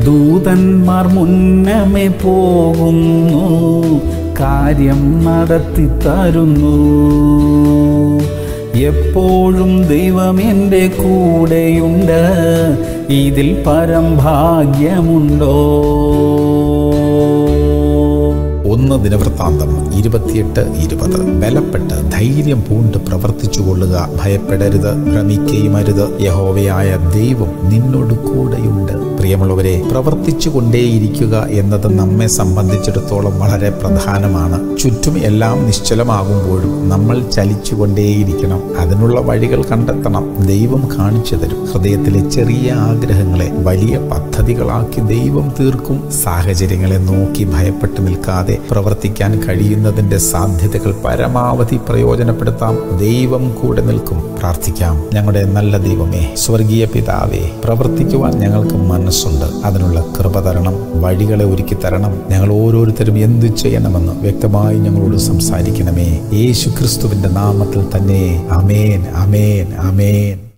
ദൂതന്മാർ മുന്നമേ പോകുന്നു കാര്യം നടത്തി തരുന്നു എപ്പോഴും ദൈവം എൻ്റെ കൂടെയുണ്ട് ഇതിൽ പരം ഭാഗ്യമുണ്ടോ ഒന്ന് ദിനവൃത്താന്തം ഇരുപത്തിയെട്ട് ഇരുപത് ബലപ്പെട്ട് ധൈര്യം പൂണ്ട് പ്രവർത്തിച്ചു കൊള്ളുക ഭയപ്പെടരുത് ഭ്രമിക്കുകയും അരുത് യഹോവയായ ദൈവം നിന്നോട് കൂടെയുണ്ട് പ്രിയമുള്ളവരെ പ്രവർത്തിച്ചു കൊണ്ടേയിരിക്കുക എന്നത് നമ്മെ സംബന്ധിച്ചിടത്തോളം വളരെ പ്രധാനമാണ് ചുറ്റും എല്ലാം നിശ്ചലമാകുമ്പോഴും നമ്മൾ ചലിച്ചുകൊണ്ടേയിരിക്കണം അതിനുള്ള വഴികൾ കണ്ടെത്തണം ദൈവം കാണിച്ചു തരും ഹൃദയത്തിലെ ചെറിയ ആഗ്രഹങ്ങളെ വലിയ പദ്ധതികളാക്കി ദൈവം തീർക്കും സാഹചര്യങ്ങളെ നോക്കി ഭയപ്പെട്ടു നിൽക്കാതെ പ്രവർത്തിക്കാൻ കഴിയുന്നതിന്റെ സാധ്യതകൾ പരമാവധി പ്രയോജനപ്പെടുത്താം ദൈവം കൂടെ നിൽക്കും പ്രാർത്ഥിക്കാം ഞങ്ങളുടെ നല്ല ദൈവമേ സ്വർഗീയ പിതാവേ പ്രവർത്തിക്കുവാൻ ഞങ്ങൾക്ക് മനസ്സുണ്ട് അതിനുള്ള കൃപ തരണം വഴികളെ ഒരുക്കി തരണം ഞങ്ങൾ ഓരോരുത്തരും എന്തു ചെയ്യണമെന്ന് വ്യക്തമായി ഞങ്ങളോട് സംസാരിക്കണമേ യേശു ക്രിസ്തുവിന്റെ നാമത്തിൽ തന്നെ അമേൻ അമേൻ അമേൻ